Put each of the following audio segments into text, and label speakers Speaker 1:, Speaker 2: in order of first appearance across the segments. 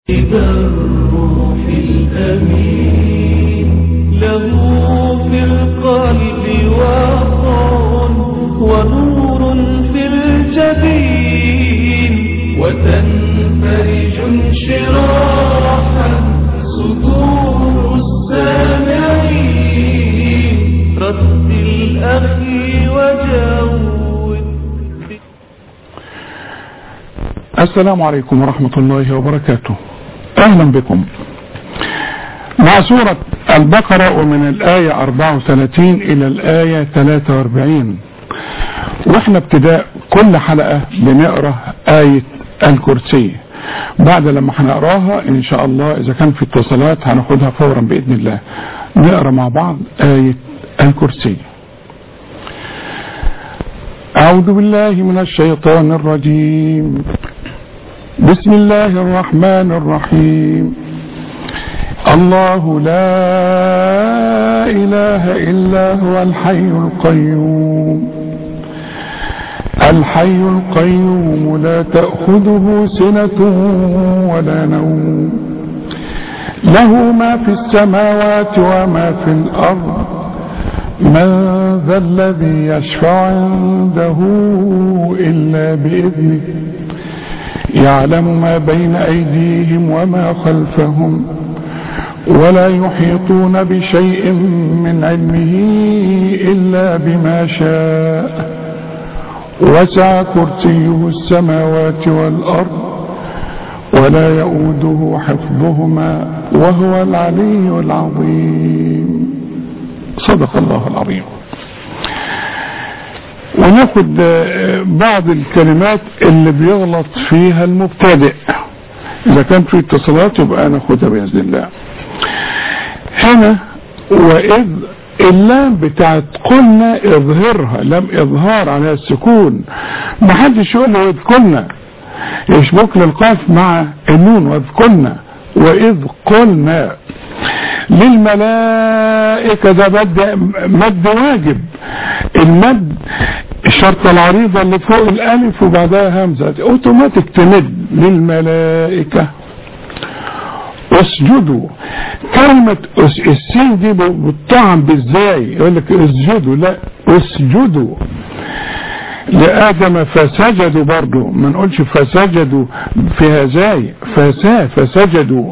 Speaker 1: بالروح الأمين له في القلب وقع ونور في الجبين وتنفرج انشراحا صدور السامعين رتل أخي وجود
Speaker 2: السلام عليكم ورحمة الله وبركاته أهلا بكم مع سورة البقرة ومن الآية 34 إلى الآية 43 وإحنا ابتداء كل حلقة بنقرأ آية الكرسي بعد لما هنقراها إن شاء الله إذا كان في اتصالات هناخدها فورا بإذن الله نقرأ مع بعض آية الكرسي أعوذ بالله من الشيطان الرجيم بسم الله الرحمن الرحيم الله لا إله إلا هو الحي القيوم الحي القيوم لا تأخذه سنة ولا نوم له ما في السماوات وما في الأرض من ذا الذي يشفع عنده إلا بإذنه يعلم ما بين أيديهم وما خلفهم ولا يحيطون بشيء من علمه إلا بما شاء وسع كرسيه السماوات والأرض ولا يؤوده حفظهما وهو العلي العظيم صدق الله العظيم وناخد بعض الكلمات اللي بيغلط فيها المبتدئ اذا كان في اتصالات يبقى ناخدها باذن الله هنا واذ اللام بتاعت قلنا اظهرها لم اظهار على السكون ما حدش يقول له واذ قلنا يشبك للقاف مع النون واذ قلنا واذ قلنا للملائكة ده مد, مد واجب المد الشرطة العريضة اللي فوق الالف وبعدها همزة اوتوماتيك تمد للملائكة اسجدوا كلمة السين دي بتطعم بالزاي يقول لك اسجدوا لا اسجدوا لآدم فسجدوا برضو ما نقولش فسجدوا فيها زاي فسا فسجدوا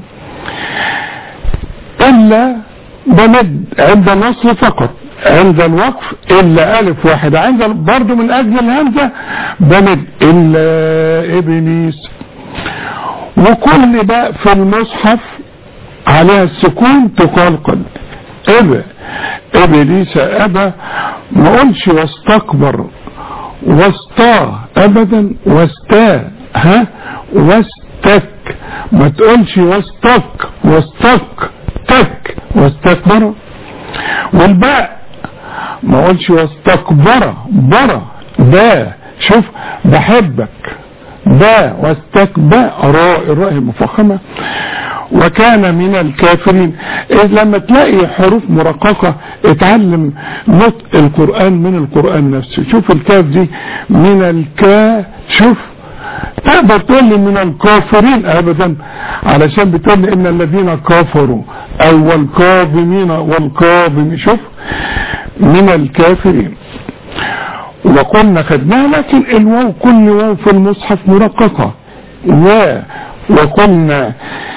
Speaker 2: إلا بمد عند النصر فقط عند الوقف إلا ألف واحد عند برضو من أجل الهمزة بمد إلا إبليس وكل باء في المصحف عليها السكون تقلقل إبا إبليس أبا ما قلش واستكبر واستا أبدا واستا ها واستك ما تقولش واستك واستك تك واستكبر والباء ما اقولش واستكبر برا با شوف بحبك با واستكبر راء الراء المفخمة وكان من الكافرين إذ لما تلاقي حروف مرققة اتعلم نطق القرآن من القرآن نفسه شوف الكاف دي من الكا شوف تقدر تقول لي من الكافرين ابدا علشان بتقول لي ان الذين كفروا او والكاظمين والكاظم شوف من الكافرين وقلنا خدناها لكن الواو كل واو في المصحف مرققة و وقلنا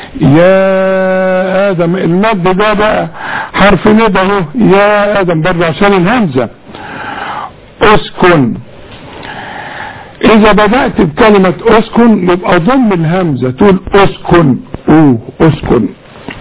Speaker 2: يا ادم المد ده بقى حرف ندى اهو يا ادم برضه عشان الهمزه اسكن اذا بدأت بكلمة اسكن يبقى ضم الهمزة تقول اسكن اوه اسكن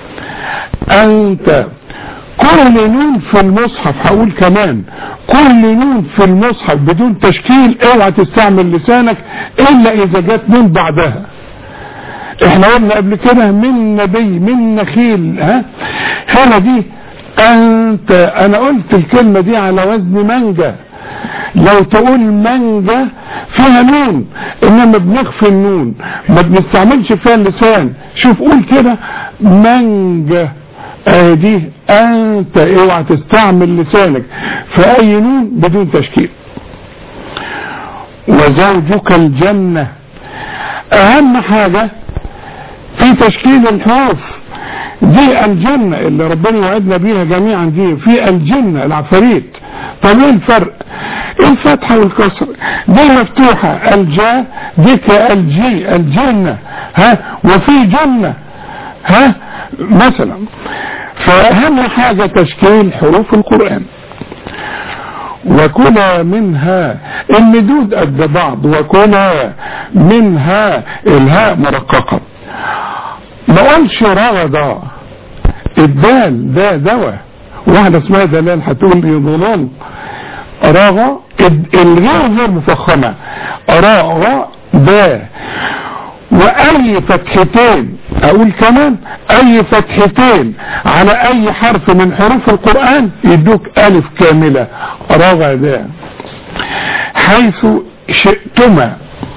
Speaker 2: انت كل نون في المصحف هقول كمان كل نون في المصحف بدون تشكيل اوعى تستعمل لسانك الا اذا جت نون بعدها احنا قلنا قبل كده من نبي من نخيل ها هنا دي انت انا قلت الكلمة دي على وزن منجا لو تقول مانجا فيها نون انما بنخفي النون ما بنستعملش فيها اللسان شوف قول كده مانجا اه دي انت اوعى تستعمل لسانك في اي نون بدون تشكيل وزوجك الجنة اهم حاجة في تشكيل الحروف دي الجنة اللي ربنا وعدنا بيها جميعا دي في الجنة العفاريت طب ايه الفرق الفتحة والكسر دي مفتوحة الجا دي كالجي الجنة ها وفي جنة ها مثلا فأهم حاجة تشكيل حروف القرآن وكلا منها المدود قد بعض وكلا منها الهاء مرققة ما قولش رغد الدال ده دواء واحدة اسمها دلال هتقول لي ضلال رغى الغير غير مفخمة رغى دا واي فتحتين اقول كمان اي فتحتين على اي حرف من حروف القرآن يدوك الف كاملة رغدا حيث شئتما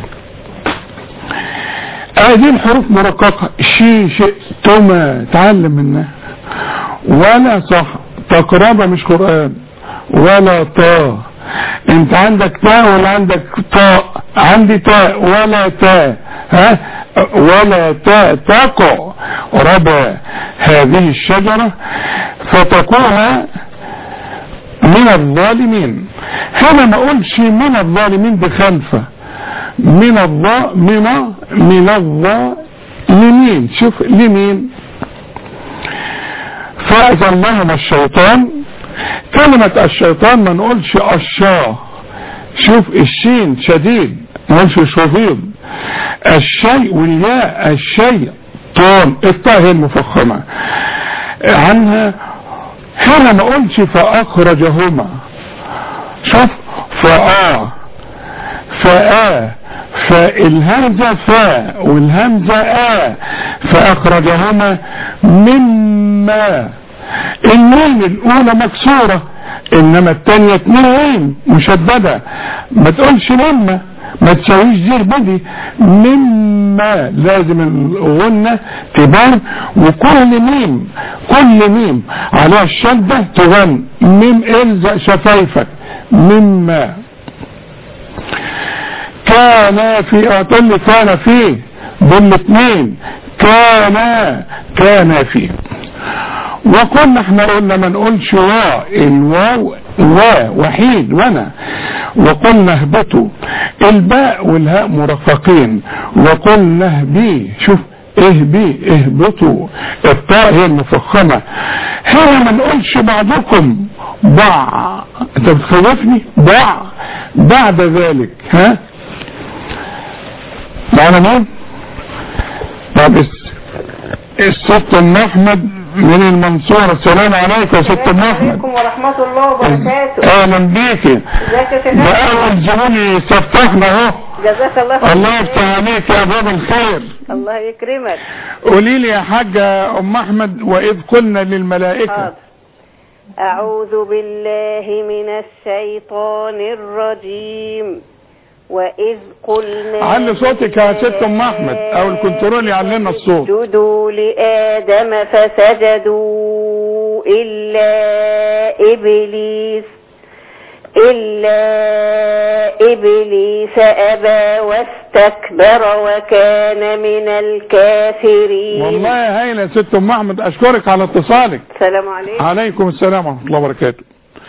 Speaker 2: هذه الحروف مرققة شي شئتما تعلم منها ولا صح تقربة مش قرآن ولا طاء انت عندك تاء ولا عندك طاء عندي تاء ولا تاء ها ولا تاء تقع ربى هذه الشجرة فتكون من الظالمين هنا ما اقولش من الظالمين بخلفة من الظا من من الظالمين شوف لمين فأذلهم الشيطان كلمة الشيطان ما نقولش الشاه شوف الشين شديد ما نقولش شفيض الشيء والياء الشيء طون الطاء هي المفخمة عنها هنا ما قلتش فأخرجهما شوف فآ فآ فالهمزة فاء والهمزة آ فأخرجهما مما الميم الأولى مكسورة إنما الثانية اتنين ميم مشددة ما تقولش لما ما تسويش زير بدي مما لازم الغنة تبان وكل ميم كل ميم عليها الشدة تغن ميم الزق شفايفك مما كان في اعطل كان فيه ضم اتنين كان كان فيه وقلنا احنا قلنا ما نقولش وا الواو وا وحيد وانا وقلنا اهبطوا الباء والهاء مرفقين وقلنا اهبي شوف اهبي اهبطوا الطاء هي المفخمة هنا ما نقولش بعضكم ضع انت بتخوفني ضع بعد ذلك ها معنا مين طب الست ام احمد من المنصورة السلام عليكم يا ست ام احمد
Speaker 3: عليكم ورحمة الله وبركاته
Speaker 2: اهلا بيكي
Speaker 3: ازيك يا
Speaker 2: ده
Speaker 3: شيخ
Speaker 2: اول زبون يستفتحنا اهو
Speaker 3: جزاك الله خير
Speaker 2: الله يفتح عليك يا باب الخير
Speaker 3: الله يكرمك
Speaker 2: قولي لي يا حاجة ام احمد واذ قلنا للملائكة
Speaker 3: حاضر أعوذ بالله من الشيطان الرجيم وإذ قلنا
Speaker 2: علي صوتك يا ست ام احمد او الكنترول يعلمنا الصوت
Speaker 3: اسجدوا لآدم فسجدوا إلا إبليس إلا إبليس أبى واستكبر وكان من الكافرين
Speaker 2: والله يا هايلة يا ست ام احمد اشكرك على اتصالك
Speaker 3: السلام عليكم
Speaker 2: عليكم السلام ورحمة الله وبركاته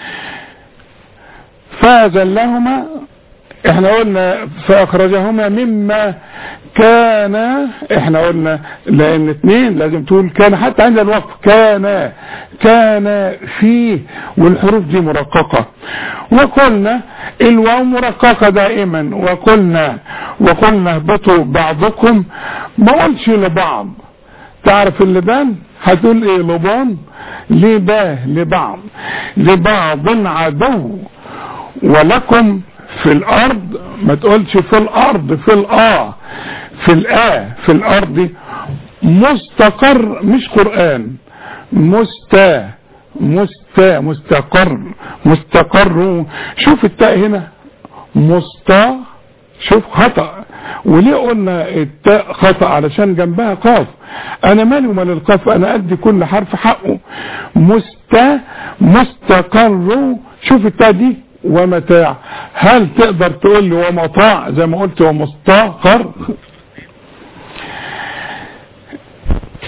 Speaker 2: فازلهما احنا قلنا فاخرجهما مما كان احنا قلنا لان اتنين لازم تقول كان حتى عند الوقف كان كان فيه والحروف دي مرققة وقلنا الواو مرققة دائما وقلنا وقلنا اهبطوا بعضكم ما قلش لبعض تعرف اللبان هتقول ايه لبان لباه لبعض لبعض عدو ولكم في الارض ما تقولش في الارض في الاه في الاه في الارض مستقر مش قرآن مستا مستا مستقر مستقر شوف التاء هنا مستا شوف خطأ وليه قلنا التاء خطأ علشان جنبها قاف انا مالي ومال القاف انا ادي كل حرف حقه مستا مستقر شوف التاء دي ومتاع هل تقدر تقول لي ومطاع زي ما قلت ومستقر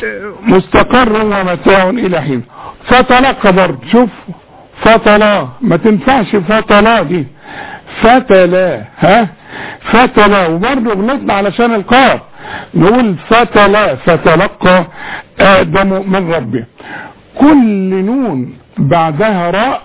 Speaker 2: مستقر ومتاع الى حين فتلقى برضه شوف فتلا ما تنفعش فتلا دي فتلا ها فتلا وبرضه غلطنا علشان القاف نقول فتلا فتلقى ادم من ربه كل نون بعدها راء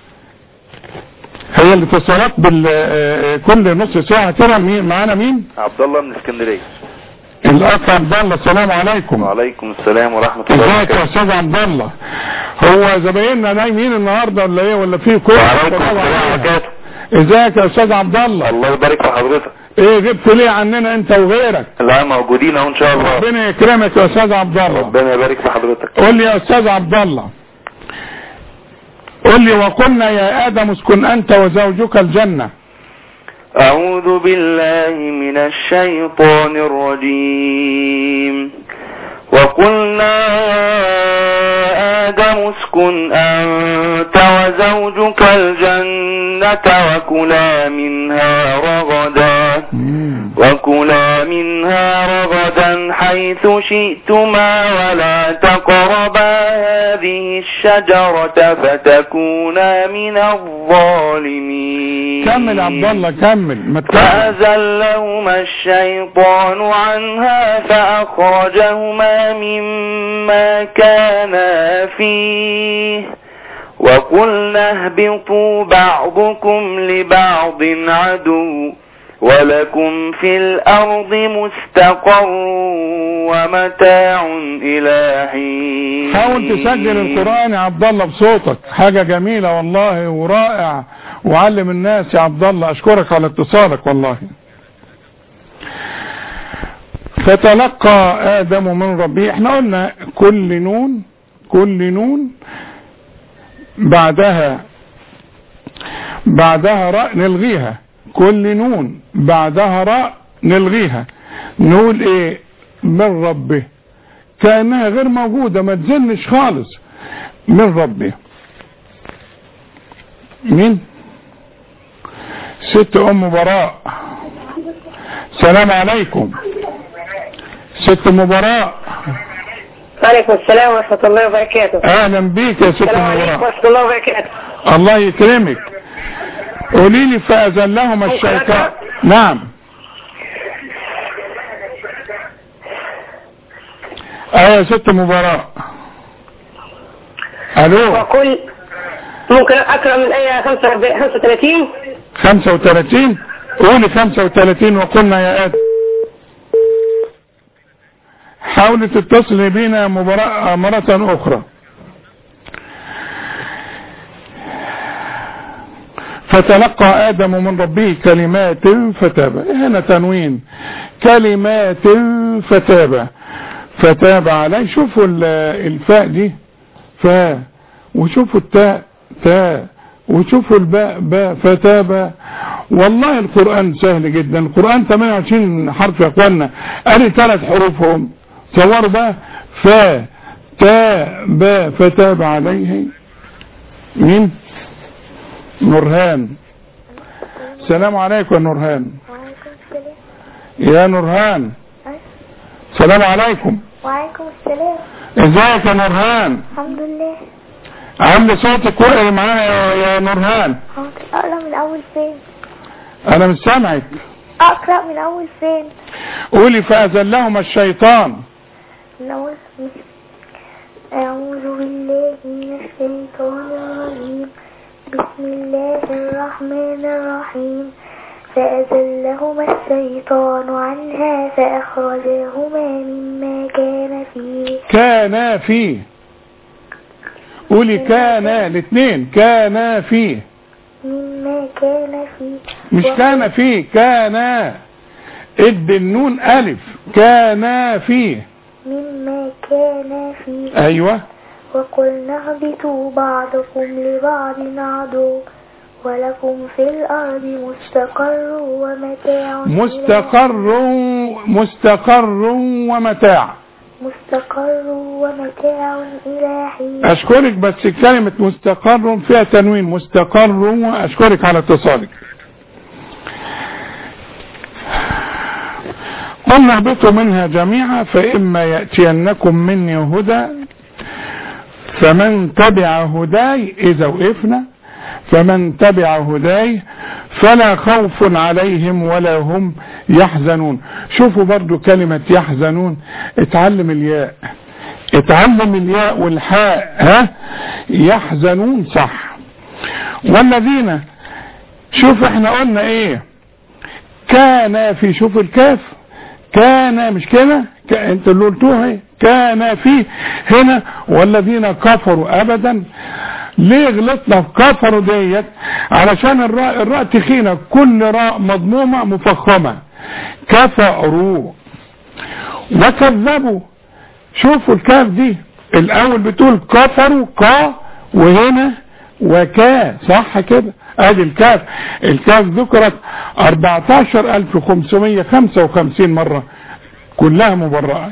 Speaker 2: هي الاتصالات بال آه، كل نص ساعة كده مين معانا مين؟
Speaker 4: عبد الله من اسكندريه
Speaker 2: الأخ عبد الله السلام عليكم
Speaker 4: وعليم السلام ورحمه الله
Speaker 2: ازيك يا
Speaker 4: وبركاته
Speaker 2: استاذ عبد الله هو زبايننا نايمين النهارده ولا ايه ولا في كل
Speaker 4: وعليكم السلام وبركاته
Speaker 2: ازيك يا استاذ عبد الله
Speaker 4: الله يبارك في حضرتك
Speaker 2: ايه جبت ليه عننا انت وغيرك
Speaker 4: لا موجودين اهو ان شاء الله
Speaker 2: ربنا يكرمك يا استاذ عبد الله
Speaker 4: ربنا يبارك في حضرتك
Speaker 2: قول لي يا استاذ عبد الله قول لي وقلنا يا ادم اسكن انت وزوجك الجنه
Speaker 4: أعوذ بالله من الشيطان الرجيم وقلنا يا آدم اسكن أنت وزوجك الجنة وكلا منها رغدا وكلا منها رغدا حيث شئتما ولا تقربا هذه الشجرة فتكونا من الظالمين
Speaker 2: كمل يا عبد الله كمل ما تكمل
Speaker 4: فأزلهما الشيطان عنها فأخرجهما مما كانا فيه وقلنا اهبطوا بعضكم لبعض عدو ولكم في الأرض مستقر ومتاع إلى حين
Speaker 2: حاول تسجل القرآن يا عبد الله بصوتك حاجة جميلة والله ورائع وعلم الناس يا عبد الله اشكرك على اتصالك والله فتلقى ادم من ربه احنا قلنا كل نون كل نون بعدها بعدها راء نلغيها كل نون بعدها راء نلغيها نقول ايه من ربه كانها غير موجوده ما تزنش خالص من ربه مين ست ام براء سلام عليكم ست ام براء
Speaker 3: وعليكم السلام ورحمة الله وبركاته
Speaker 2: اهلا بيك يا ست
Speaker 3: السلام
Speaker 2: ام
Speaker 3: عليكم
Speaker 2: براء
Speaker 3: ورحمة الله وبركاته
Speaker 2: الله يكرمك قولي لي فأزلهما الشيطان نعم ايوه يا ست مباراة الو
Speaker 3: وكل ممكن أقرأ من آية 35
Speaker 2: 35 قولي 35 وقلنا يا ادم حاولي تتصلي بينا مباراة مرة اخرى فتلقى آدم من ربه كلمات فتاب هنا تنوين كلمات فتاب فتاب عليه شوفوا ال- الفاء دي فاء وشوفوا التاء تاء وشوفوا الباء باء فتاب والله القرآن سهل جدا القرآن 28 حرف يا اخوانا ادي ثلاث حروفهم صوروا بقى فاء تاء باء فتاب عليه مين نورهان السلام عليكم يا نورهان
Speaker 5: وعليكم السلام
Speaker 2: يا نورهان السلام عليكم
Speaker 5: وعليكم السلام
Speaker 2: ازيك يا نورهان
Speaker 5: الحمد لله
Speaker 2: عامل صوتك واقع معانا يا, يا نورهان
Speaker 5: حاضر اقرا من اول فين
Speaker 2: انا مش سامعك
Speaker 5: اقرا من اول فين
Speaker 2: قولي فازلهما الشيطان
Speaker 5: من اول فين اعوذ بالله من الشيطان الرجيم بسم الله الرحمن الرحيم فأزلهما الشيطان عنها فأخرجهما مما كان فيه
Speaker 2: كان فيه قولي كان الاثنين كان فيه
Speaker 5: مما كان فيه
Speaker 2: مش
Speaker 5: وهو-
Speaker 2: كان فيه كان اد النون الف كان فيه
Speaker 5: مما كان فيه
Speaker 2: ايوه
Speaker 5: وقلنا اهبطوا بعضكم لبعض عدو ولكم في الأرض مستقر ومتاع إلى-
Speaker 2: مستقر مستقر ومتاع
Speaker 5: مستقر ومتاع إلى حين
Speaker 2: اشكرك بس كلمة مستقر فيها تنوين مستقر واشكرك على اتصالك قلنا اهبطوا منها جميعا فإما يأتينكم مني هدى فمن تبع هداي إذا وقفنا فمن تبع هداي فلا خوف عليهم ولا هم يحزنون شوفوا برضو كلمة يحزنون اتعلم الياء اتعلم الياء والحاء ها يحزنون صح والذين شوف احنا قلنا ايه كان في شوف الكاف كان مش كده ك- انت اللي قلتوها ايه كان في هنا والذين كفروا ابدا ليه غلطنا في كفروا ديت علشان الراء الراء تخينه كل راء مضمومه مفخمه كفروا وكذبوا شوفوا الكاف دي الاول بتقول كفروا كا وهنا وكا صح كده ادي الكاف الكاف ذكرت 14555 مرة كلها مبرأة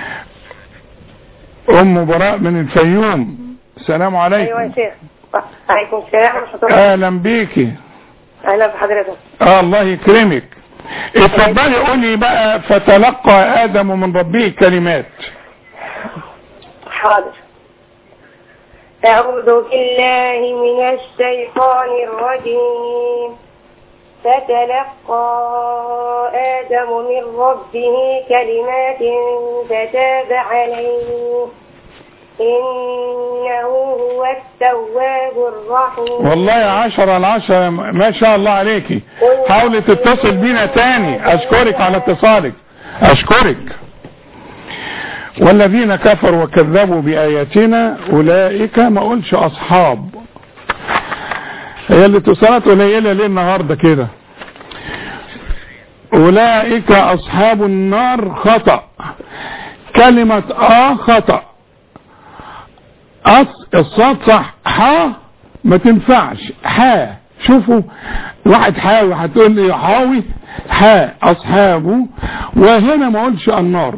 Speaker 2: ام براء من الفيوم السلام
Speaker 3: ايوه يا
Speaker 2: عليكم
Speaker 3: شيخ عليكم السلام ورحمه الله
Speaker 2: اهلا بيكي
Speaker 3: اهلا بحضرتك
Speaker 2: آه الله يكرمك اتفضلي قولي بقى فتلقى ادم من ربه كلمات
Speaker 3: حاضر أعوذ بالله من الشيطان الرجيم فتلقى آدم من ربه كلمات فتاب عليه إنه هو التواب الرحيم
Speaker 2: والله عشرة على عشرة ما شاء الله عليكي حاولي تتصل بينا تاني اشكرك على اتصالك اشكرك والذين كفروا وكذبوا بآياتنا أولئك ما قلش أصحاب هي الاتصالات قليلة ليه النهاردة كده أولئك أصحاب النار خطأ كلمة آه خطأ أص الصاد صح حا ما تنفعش حا شوفوا واحد حاوي هتقول لي حاوي حا أصحابه وهنا ما قلش النار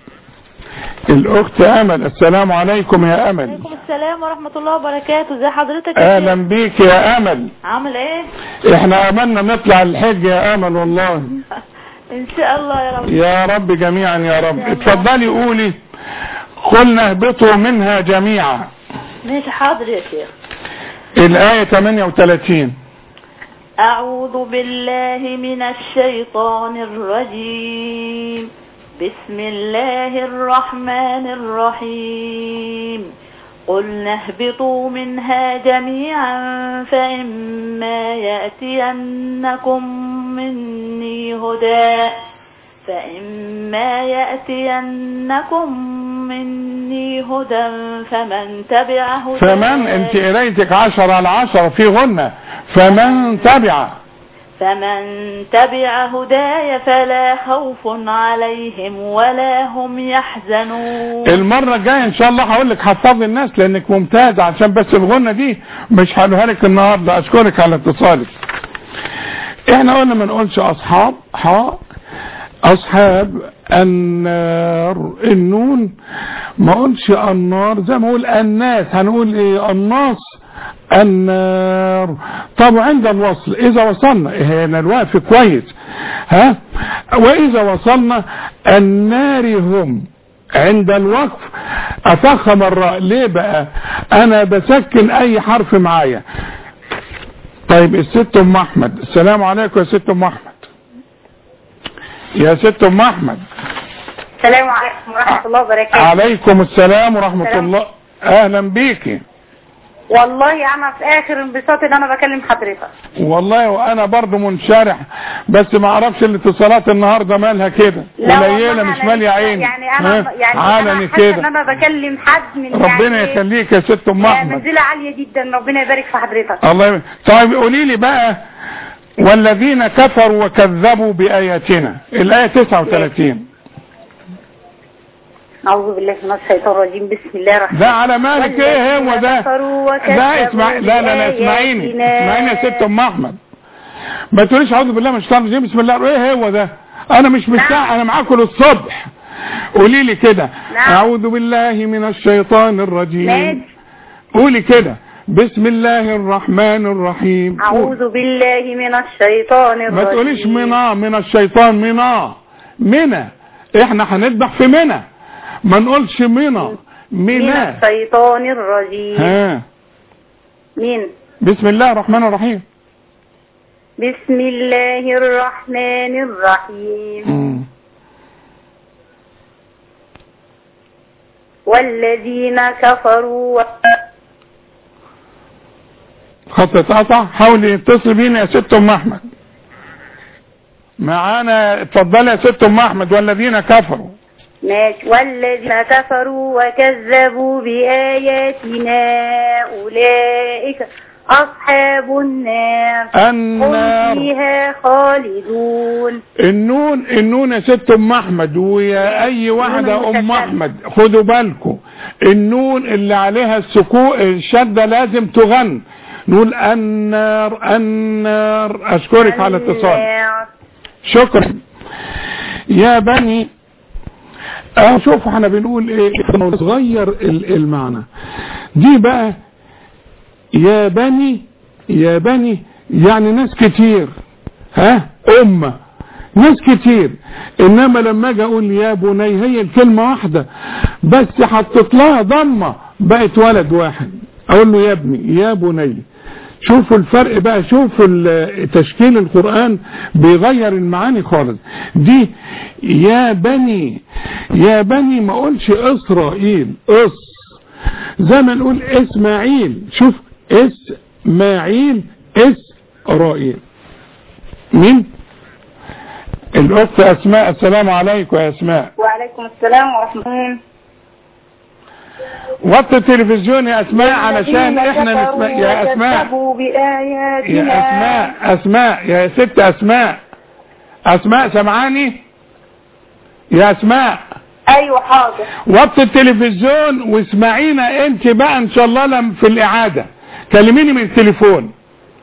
Speaker 2: الأخت أمل السلام عليكم يا أمل
Speaker 6: عليكم السلام ورحمة الله وبركاته ازي حضرتك يا
Speaker 2: أهلا
Speaker 6: شيخ؟
Speaker 2: بيك يا أمل
Speaker 6: عامل ايه
Speaker 2: احنا أملنا نطلع الحج يا أمل والله
Speaker 6: ان شاء الله يا رب
Speaker 2: يا رب جميعا يا رب اتفضلي قولي قلنا اهبطوا منها جميعا
Speaker 6: ماشي حاضر يا شيخ
Speaker 2: الآية 38
Speaker 6: أعوذ بالله من الشيطان الرجيم بسم الله الرحمن الرحيم قلنا اهبطوا منها جميعا فإما يأتينكم مني هدى فإما يأتينكم مني هدى فمن تبع هدى
Speaker 2: فمن انت قرايتك عشرة على عشرة في غنة فمن تبع
Speaker 6: فمن تبع هداي فلا خوف عليهم ولا هم يحزنون
Speaker 2: المرة الجاية ان شاء الله هقول لك حفظي الناس لانك ممتازة عشان بس الغنة دي مش هقولها لك النهاردة اشكرك على اتصالك احنا قلنا ما نقولش اصحاب حا اصحاب النار النون ما قلش النار زي ما اقول الناس هنقول ايه الناس النار طب عند الوصل اذا وصلنا هنا الوقف كويس ها واذا وصلنا النار هم عند الوقف افخم الراء ليه بقى انا بسكن اي حرف معايا طيب الست ام احمد السلام عليكم يا ست ام احمد يا ست ام احمد
Speaker 3: السلام عليكم ورحمة الله وبركاته
Speaker 2: عليكم السلام ورحمة
Speaker 3: السلام.
Speaker 2: الله اهلا بيكي
Speaker 3: والله أنا في آخر انبساط إن أنا بكلم حضرتك
Speaker 2: والله وانا برضو منشرح بس ما اعرفش الاتصالات النهارده مالها كده
Speaker 3: لا
Speaker 2: قليله
Speaker 3: والله
Speaker 2: مش
Speaker 3: أنا
Speaker 2: ماليه
Speaker 3: لسه-
Speaker 2: عيني
Speaker 3: يعني أنا
Speaker 2: ها؟
Speaker 3: يعني
Speaker 2: علني
Speaker 3: أنا حاسة إن
Speaker 2: كده
Speaker 3: أنا بكلم حد من
Speaker 2: ربنا
Speaker 3: يعني
Speaker 2: يخليك يا ست ام احمد
Speaker 3: منزلة عالية جدا ربنا يبارك في حضرتك
Speaker 2: الله يبارك. طيب قولي لي بقى والذين كفروا وكذبوا بآياتنا الآية 39
Speaker 3: أعوذ بالله من الشيطان الرجيم بسم الله الرحمن
Speaker 2: ده على مالك ايه هو ده
Speaker 3: كفروا
Speaker 2: ده اسمع
Speaker 3: وكذبوا
Speaker 2: لا لا لا اسمعيني
Speaker 3: بآياتنا.
Speaker 2: اسمعيني يا ست ام احمد ما تقوليش اعوذ بالله من الشيطان الرجيم بسم الله ايه هو ده انا مش مستاع انا معاكم للصبح قولي لي كده
Speaker 3: نعم.
Speaker 2: اعوذ بالله من الشيطان الرجيم
Speaker 3: ماشي.
Speaker 2: قولي كده بسم الله الرحمن الرحيم
Speaker 3: أعوذ بالله من الشيطان الرجيم
Speaker 2: ما تقوليش منا من الشيطان منا منا احنا هنذبح في منى ما نقولش منى
Speaker 7: من
Speaker 2: منى
Speaker 7: الشيطان الرجيم
Speaker 2: ها
Speaker 7: من
Speaker 2: بسم الله الرحمن الرحيم
Speaker 7: بسم الله الرحمن الرحيم
Speaker 2: مم.
Speaker 7: والذين كفروا و...
Speaker 2: خط اتقطع حاولي اتصل بينا يا ست ام احمد معانا اتفضلي يا ست ام احمد والذين كفروا
Speaker 7: ماشي والذين كفروا وكذبوا بآياتنا أولئك أصحاب النار هم
Speaker 2: النار
Speaker 7: فيها خالدون
Speaker 2: النون النون يا ست ام احمد ويا اي واحده
Speaker 7: نون
Speaker 2: ام
Speaker 7: مشددة.
Speaker 2: احمد خدوا بالكم النون اللي عليها السكون الشده لازم تغن نقول النار النار اشكرك على اتصال
Speaker 7: النار.
Speaker 2: شكرا يا بني اه شوفوا احنا بنقول ايه صغير ال- المعنى دي بقى يا بني يا بني يعني ناس كتير ها امه ناس كتير انما لما اجي اقول يا بني هي الكلمه واحده بس حطيت لها ضمه بقت ولد واحد اقول له يا ابني يا بني شوفوا الفرق بقى شوفوا ال- تشكيل القرآن بيغير المعاني خالص دي يا بني يا بني ما اقولش اسرائيل اس زي ما نقول اسماعيل شوف اسماعيل اسرائيل مين الاخت اسماء السلام عليكم يا اسماء
Speaker 7: وعليكم السلام ورحمة الله
Speaker 2: وطي التلفزيون يا اسماء علشان احنا نسمع يا اسماء
Speaker 7: كذبوا بآياتنا
Speaker 2: يا اسماء اسماء يا ست اسماء اسماء سمعاني يا اسماء
Speaker 7: أيوة حاضر
Speaker 2: وطي التلفزيون واسمعينا انت بقى ان شاء الله لم في الاعادة كلميني من التليفون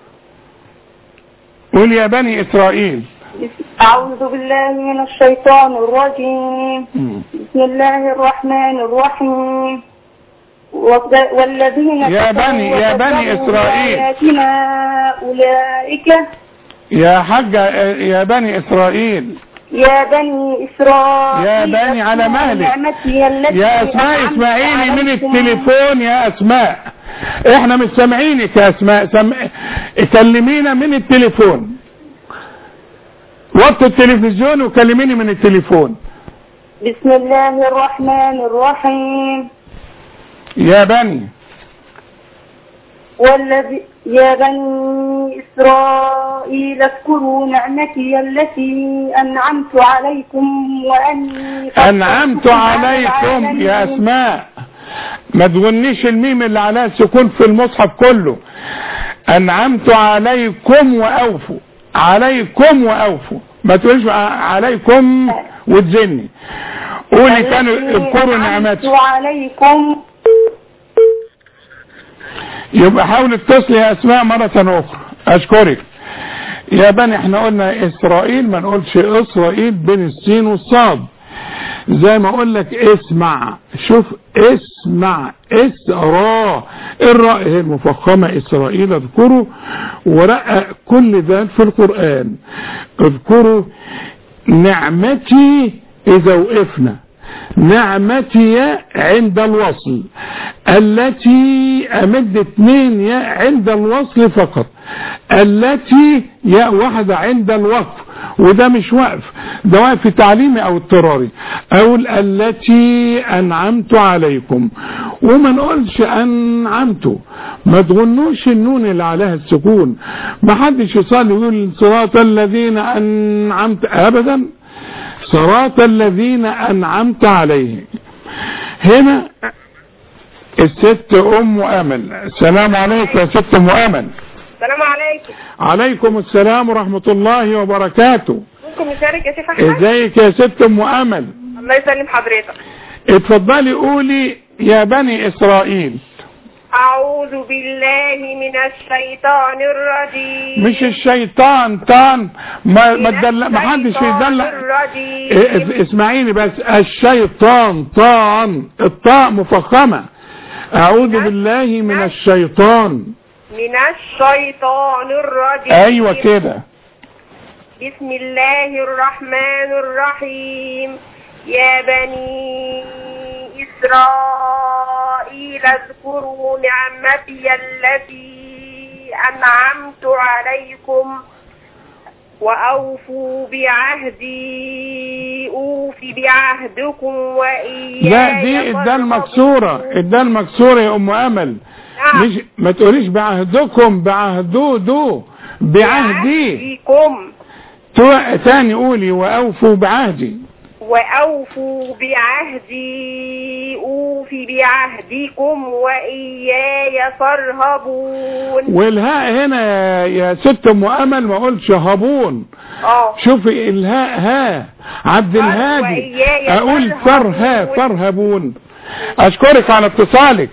Speaker 2: قول يا بني اسرائيل
Speaker 7: أعوذ بالله من الشيطان الرجيم بسم الله الرحمن الرحيم وك- والذين
Speaker 2: يا
Speaker 7: كفروا
Speaker 2: بني- يا بني
Speaker 7: وكذبوا
Speaker 2: إسرائيل.
Speaker 7: بآياتنا أولئك
Speaker 2: يا حاجة يا بني اسرائيل
Speaker 7: يا بني إسرائيل
Speaker 2: يا بني على
Speaker 7: اذكروا
Speaker 2: مهلك.
Speaker 7: نعمتي التي
Speaker 2: يا اسماء
Speaker 7: أنعمت
Speaker 2: اسمعيني من
Speaker 7: عليكم.
Speaker 2: التليفون يا اسماء احنا مش سامعينك يا اسماء سم... كلمينا من التليفون وطي التلفزيون وكلميني من التليفون
Speaker 7: بسم الله الرحمن الرحيم
Speaker 2: يا بني
Speaker 7: والذي يا بني إسرائيل اذكروا نعمتي التي أنعمت عليكم وأني
Speaker 2: انعمت
Speaker 7: فضلتكم على
Speaker 2: عليكم يا
Speaker 7: العالمين.
Speaker 2: اسماء ما تغنيش الميم اللي عليها السكون في المصحف كله انعمت عليكم واوفوا عليكم واوفوا ما تقولش ع- عليكم وتزني قولي كانوا
Speaker 7: التي
Speaker 2: اذكروا
Speaker 7: أنعمت
Speaker 2: نعمتي
Speaker 7: عليكم
Speaker 2: يبقى حاول اتصل يا اسماء مرة اخرى اشكرك يا بني احنا قلنا اسرائيل ما نقولش اسرائيل بين السين والصاد زي ما اقول لك اسمع شوف اسمع اسرا الراء هي المفخمة اسرائيل اذكروا ورقق كل ده في القرآن اذكروا نعمتي اذا وقفنا نعمتي عند الوصل التي امد اتنين ياء عند الوصل فقط التي ياء واحدة عند الوقف وده مش وقف ده وقف تعليمي او اضطراري اقول التي انعمت عليكم وما نقولش انعمت ما تغنوش النون اللي عليها السكون ما حدش يصلي ويقول صراط الذين انعمت ابدا صراط الذين أنعمت عليهم هنا الست أم أمل السلام عليكم يا ست أم أمل
Speaker 3: السلام عليكم
Speaker 2: عليكم السلام ورحمة الله وبركاته
Speaker 3: ممكن نشارك يا شيخ احمد
Speaker 2: ازيك يا ست أم أمل
Speaker 3: الله يسلم حضرتك
Speaker 2: اتفضلي قولي يا بني إسرائيل
Speaker 3: أعوذ بالله من الشيطان الرجيم
Speaker 2: مش الشيطان طان ما ما
Speaker 3: من
Speaker 2: تدل ما حدش
Speaker 3: الشيطان
Speaker 2: يدلع
Speaker 3: الرجيم
Speaker 2: إيه، اسمعيني بس الشيطان طان الطاء مفخمة اعوذ بالله من الشيطان
Speaker 3: من الشيطان الرجيم
Speaker 2: ايوه كده
Speaker 3: بسم الله الرحمن الرحيم
Speaker 7: يا بني إسرائيل اذكروا نعمتي التي أنعمت عليكم وأوفوا بعهدي أوف بعهدكم وإياي
Speaker 2: لا دي الدال
Speaker 7: فارهبون.
Speaker 2: مكسورة الدال مكسورة يا ام امل
Speaker 7: نعم.
Speaker 2: مش ما تقوليش بعهدكم بعهدو دو بعهدي
Speaker 7: بعهدكم
Speaker 2: تو- تاني قولي واوفوا بعهدي
Speaker 7: وأوفوا بعهدي أوف بعهدكم وإياي فارهبون
Speaker 2: والهاء هنا يا- يا ست ام امل ما قلتش هبون
Speaker 7: اه
Speaker 2: شوفي الهاء ها عبد الهادي
Speaker 7: وإياي
Speaker 2: اقول
Speaker 7: فارهبون.
Speaker 2: فرها فرهبون اشكرك على اتصالك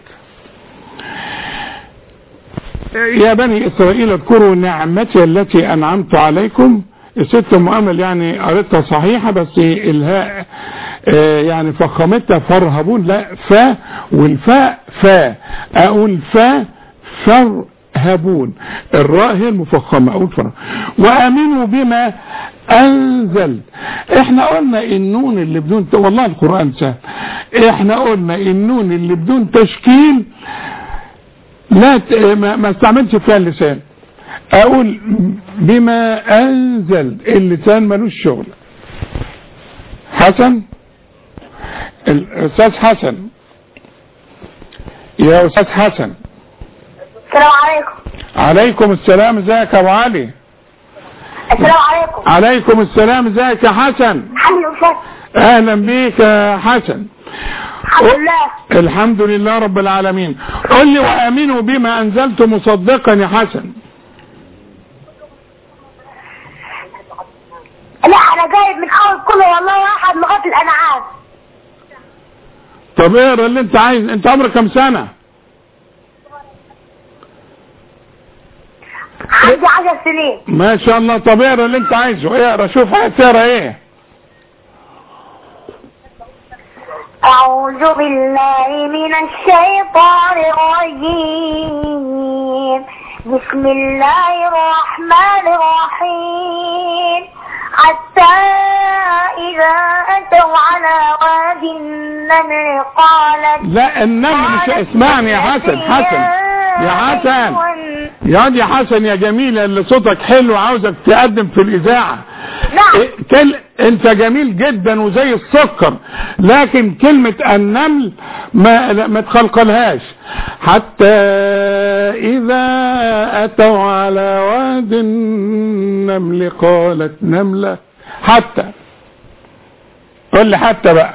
Speaker 2: يا بني اسرائيل اذكروا نعمتي التي انعمت عليكم الست ام امل يعني قريتها صحيحه بس الهاء آه، يعني فخمتها فرهبون لا فا والفاء فا اقول فا فرهبون الراء هي المفخمه اقول فر وامنوا بما انزل احنا قلنا النون اللي بدون والله القران سهل احنا قلنا النون اللي بدون تشكيل لا ت... ما, ما استعملش فيها اللسان اقول بما انزل اللسان ملوش شغل حسن الاستاذ حسن يا استاذ حسن
Speaker 5: السلام عليكم
Speaker 2: عليكم السلام ازيك يا ابو علي
Speaker 5: السلام عليكم
Speaker 2: عليكم السلام ازيك يا حسن
Speaker 5: الحمد لله
Speaker 2: اهلا بيك يا حسن
Speaker 5: الحمد لله
Speaker 2: الحمد لله رب العالمين قل لي وامنوا بما انزلت مصدقا يا حسن
Speaker 5: لا انا جايب من اول كله والله واحد لغايه الانعام
Speaker 2: طب اقرا اللي انت عايز انت عمرك كام سنه
Speaker 5: عندي عشر سنين
Speaker 2: ما شاء الله طب اقرا اللي انت عايزه اقرا شوف هتقرا ايه
Speaker 5: أعوذ بالله من الشيطان الرجيم بسم الله الرحمن الرحيم حتى إذا أتوا على واد النمل قالت
Speaker 2: لا النمل مش اسمعني يا حسن حسن يا حسن يا واد يا حسن يا جميلة اللي صوتك حلو عاوزك تقدم في الإذاعة
Speaker 5: نعم
Speaker 2: إيه، كل انت جميل جدا وزي السكر لكن كلمة النمل ما لا، ما تخلقلهاش حتى اذا اتوا على واد النمل قالت نملة حتى قول لي حتى بقى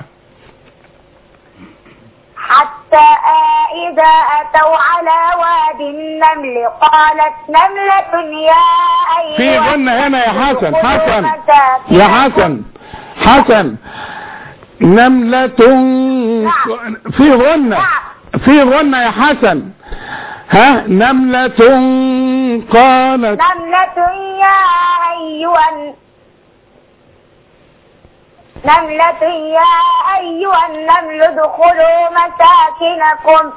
Speaker 5: حتى إذا أتوا على واد النمل قالت نملة يا أيها
Speaker 2: في غنى هنا يا حسن
Speaker 5: ادخلوا
Speaker 2: حسن
Speaker 5: مساكنكم.
Speaker 2: يا حسن حسن نملة في غنى في غنى يا حسن ها نملة قالت
Speaker 5: نملة يا أيها الن- نملة يا أيها النمل ادخلوا مساكنكم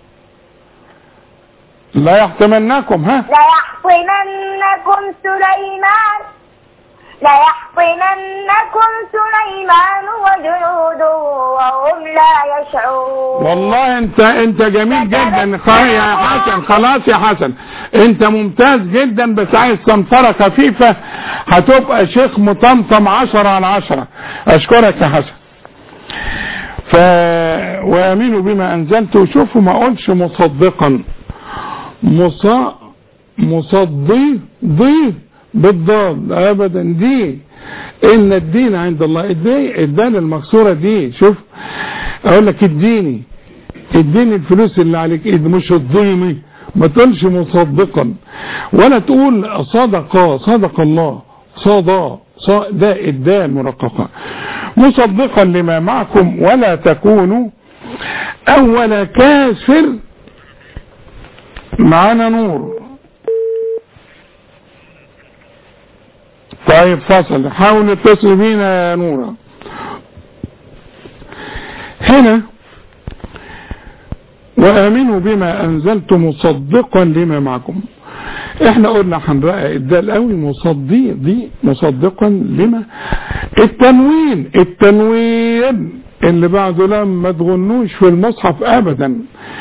Speaker 2: لا يحتمنكم ها
Speaker 5: ليحصننكم سليمان ليحصننكم سليمان وجنوده وهم لا يشعرون
Speaker 2: والله انت انت جميل جدا خ- يا حسن خلاص يا حسن انت ممتاز جدا بس عايز صنفرة خفيفة هتبقى شيخ مطمطم عشرة على عشرة اشكرك يا حسن ف وامنوا بما انزلت وشوفوا ما اقولش مصدقا مص مصدي ضي بالضاد ابدا دي ان الدين عند الله الدين الدال المكسوره دي شوف اقول لك اديني اديني الفلوس اللي عليك ايد مش الضيمي ما تقولش مصدقا ولا تقول صدق صدق الله صدى ص- ده الدال مرققة مصدقا لما معكم ولا تكونوا اول كافر معانا نور طيب فصل حاول اتصل بينا يا نورة هنا وآمنوا بما أنزلت مصدقا لما معكم احنا قلنا هنرقق الدال قوي مصدي دي مصدقا لما التنوين التنوين اللي بعده لم ما تغنوش في المصحف ابدا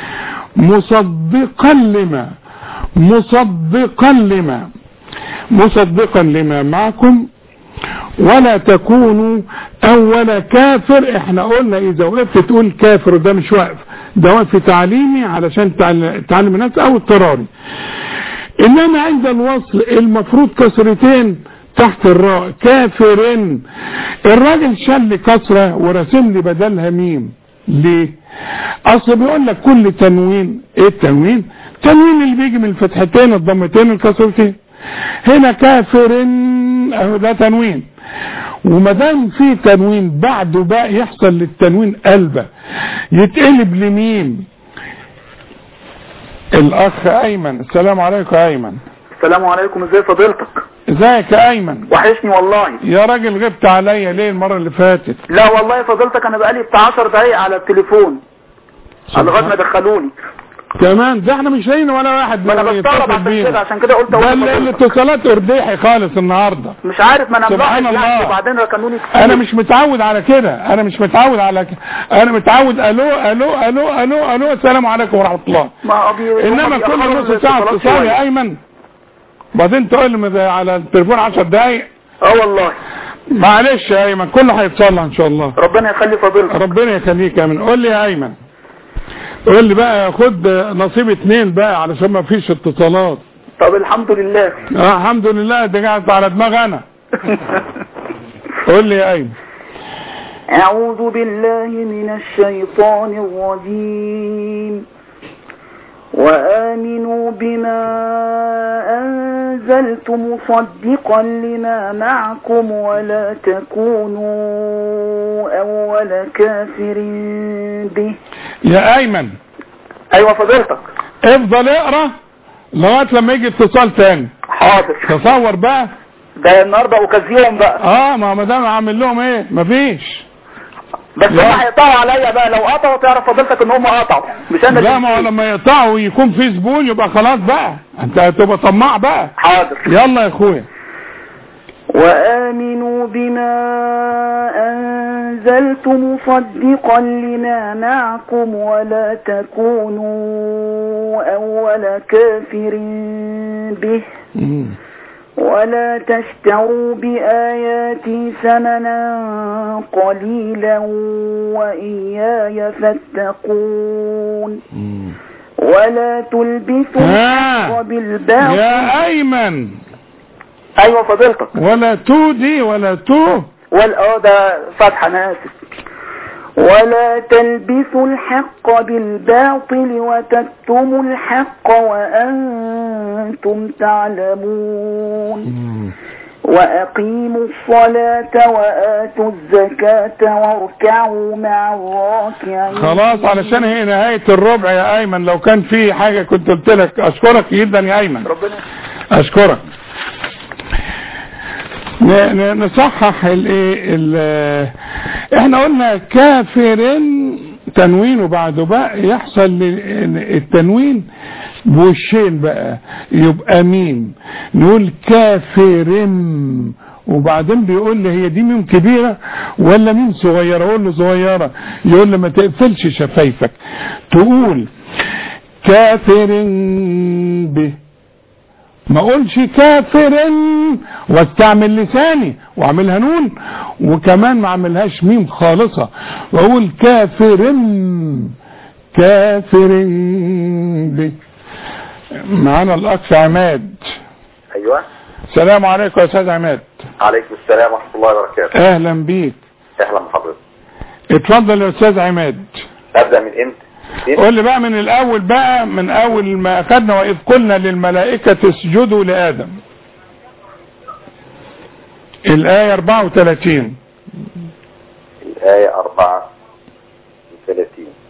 Speaker 2: مصدقا لما مصدقا لما مصدقا لما معكم ولا تكونوا اول كافر احنا قلنا اذا وقفت تقول كافر ده مش واقف ده وقف تعليمي علشان تعل- تعلم الناس او اضطراري انما عند الوصل المفروض كسرتين تحت الراء كافر الراجل شل كسرة ورسم لي بدلها ميم ليه اصل بيقول لك كل تنوين ايه التنوين تنوين اللي بيجي من الفتحتين الضمتين الكسرتين هنا كافر اهو ده تنوين وما دام في تنوين بعده بقى يحصل للتنوين قلبه يتقلب لمين الاخ ايمن السلام عليكم يا ايمن
Speaker 8: السلام عليكم ازي فضيلتك
Speaker 2: ازيك يا ايمن
Speaker 8: وحشني والله
Speaker 2: يا راجل غبت عليا ليه المره اللي فاتت
Speaker 8: لا والله فضيلتك انا بقالي بتاع 10 دقايق على التليفون لغايه ما دخلوني
Speaker 2: كمان ده احنا مش لاقيين ولا واحد
Speaker 8: ما انا
Speaker 2: يتصل
Speaker 8: بستغرب عشان
Speaker 2: بينا.
Speaker 8: كده عشان كده قلت
Speaker 2: ده
Speaker 8: اقول
Speaker 2: ال-
Speaker 8: لفضيلتك.
Speaker 2: الاتصالات ارديحي خالص النهارده
Speaker 8: مش عارف ما انا
Speaker 2: سبحان
Speaker 8: ملاحظ يعني
Speaker 2: الله.
Speaker 8: وبعدين ركنوني كتير
Speaker 2: انا مش متعود على كده انا مش متعود على كده انا متعود الو الو الو الو الو السلام عليكم ورحمه الله
Speaker 8: ما أبي
Speaker 2: انما كل نص ساعه اتصال يا ايمن بعدين تقول لي مز- على التليفون 10 دقايق
Speaker 8: اه والله
Speaker 2: معلش يا ايمن كله هيتصلح ان شاء الله
Speaker 8: ربنا يخلي فضيلتك
Speaker 2: ربنا يخليك يا ايمن قول لي يا ايمن قول لي بقى خد نصيب اتنين بقى علشان ما فيش اتصالات
Speaker 8: طب الحمد لله
Speaker 2: اه الحمد لله ده قاعد على دماغ انا قول لي يا ايمن
Speaker 8: أعوذ بالله من الشيطان الرجيم وآمنوا بما أنزلت مصدقا لما معكم ولا تكونوا أول كافر به
Speaker 2: يا ايمن
Speaker 8: أيوة فضيلتك
Speaker 2: افضل اقرا لغايه لما يجي اتصال تاني
Speaker 8: حاضر
Speaker 2: تصور بقى
Speaker 8: ده النهارده اوكازيون بقى
Speaker 2: اه ما ما دام عامل لهم ايه مفيش
Speaker 8: بس
Speaker 2: لا.
Speaker 8: هم هيقطعوا عليا بقى لو قطعوا تعرف فضيلتك ان هم قطعوا مش انا
Speaker 2: لا
Speaker 8: اللي
Speaker 2: ما هو لما يقطعوا ويكون في زبون يبقى خلاص بقى انت هتبقى طماع بقى
Speaker 8: حاضر
Speaker 2: يلا يا اخويا
Speaker 8: وآمنوا بما أنزلت مصدقا لما معكم ولا تكونوا أول كافر به
Speaker 2: مم.
Speaker 8: ولا تشتروا بآياتي ثمنا قليلا وإياي فاتقون
Speaker 2: مم.
Speaker 8: ولا تلبسوا
Speaker 2: آه.
Speaker 8: الحق بالباطل
Speaker 2: يا ايمن
Speaker 8: أيوة فضيلتك
Speaker 2: ولا تو دي ولا تو
Speaker 8: وال اه ده فتحة انا اسف ولا تلبسوا الحق بالباطل وتكتموا الحق وأنتم تعلمون
Speaker 2: مم.
Speaker 8: وأقيموا الصلاة وآتوا الزكاة واركعوا مع الراكعين
Speaker 2: خلاص علشان هي نهاية الربع يا ايمن لو كان في حاجة كنت قلت لك اشكرك جدا يا ايمن
Speaker 8: ربنا
Speaker 2: اشكرك ن- ن- نصحح الايه ال- احنا قلنا كافر تنوين وبعده بقى يحصل ل- التنوين بوشين بقى يبقى ميم نقول كافر وبعدين بيقول لي هي دي ميم كبيرة ولا ميم صغيرة اقول له صغيرة يقول لي ما تقفلش شفايفك تقول كافر به ما اقولش كافر واستعمل لساني واعملها نون وكمان ما اعملهاش ميم خالصة واقول كافر كافر به معانا الاخ عماد
Speaker 9: ايوه
Speaker 2: السلام عليكم يا استاذ عماد
Speaker 9: عليكم السلام ورحمه الله وبركاته
Speaker 2: اهلا بيك
Speaker 9: اهلا بحضرتك
Speaker 2: اتفضل يا استاذ عماد
Speaker 9: ابدا من امتى
Speaker 2: قول لي بقى من الاول بقى من اول ما اخذنا واذ قلنا للملائكة اسجدوا لادم الايه 34
Speaker 9: الايه 34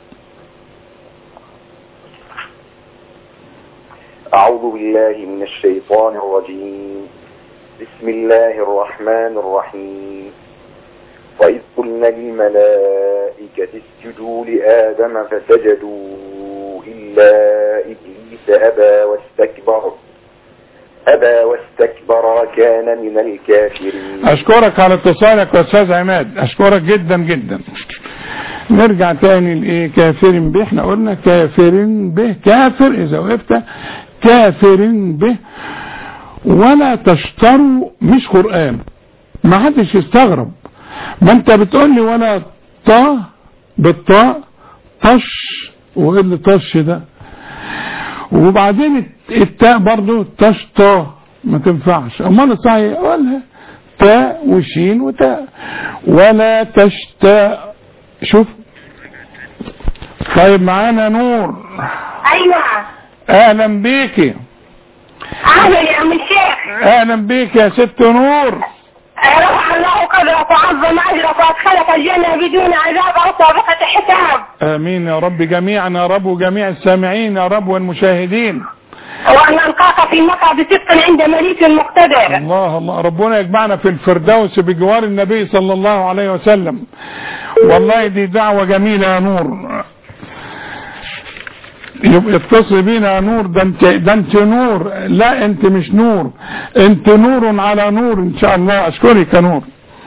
Speaker 9: اعوذ بالله من الشيطان الرجيم بسم الله الرحمن الرحيم وإذ قلنا للملائكة اسجدوا لآدم فسجدوا إلا إبليس أبى واستكبر أبى واستكبر وكان من الكافرين
Speaker 2: اشكرك على اتصالك يا استاذ عماد اشكرك جدا جدا نرجع تاني لايه كافر به احنا قلنا كافر به كافر اذا وقفت كافر به ولا تشتروا مش قرآن ما حدش يستغرب ما انت بتقول لي ولا طا بالطاء طش وايه اللي طش ده وبعدين الت- التاء برضو تشطى ما تنفعش امال الصحيح قولها تاء وشين وتاء ولا تشتاء شوف طيب معانا نور
Speaker 5: ايوه
Speaker 2: اهلا بيكي
Speaker 5: اهلا يا عم الشيخ
Speaker 2: اهلا بيك يا ست نور
Speaker 5: رفع الله قدرك وعظم اجرك وادخلك الجنه بدون عذاب او سابقه حساب
Speaker 2: امين يا رب جميعا يا رب وجميع السامعين يا رب والمشاهدين
Speaker 5: وان نلقاك في مقعد صدق عند مليك مقتدر
Speaker 2: الله الله ربنا يجمعنا في الفردوس بجوار النبي صلى الله عليه وسلم والله دي دعوة جميلة يا نور يبقى اتصل بينا يا نور ده انت ده انت نور لا انت مش نور انت نور على نور ان شاء الله اشكرك يا نور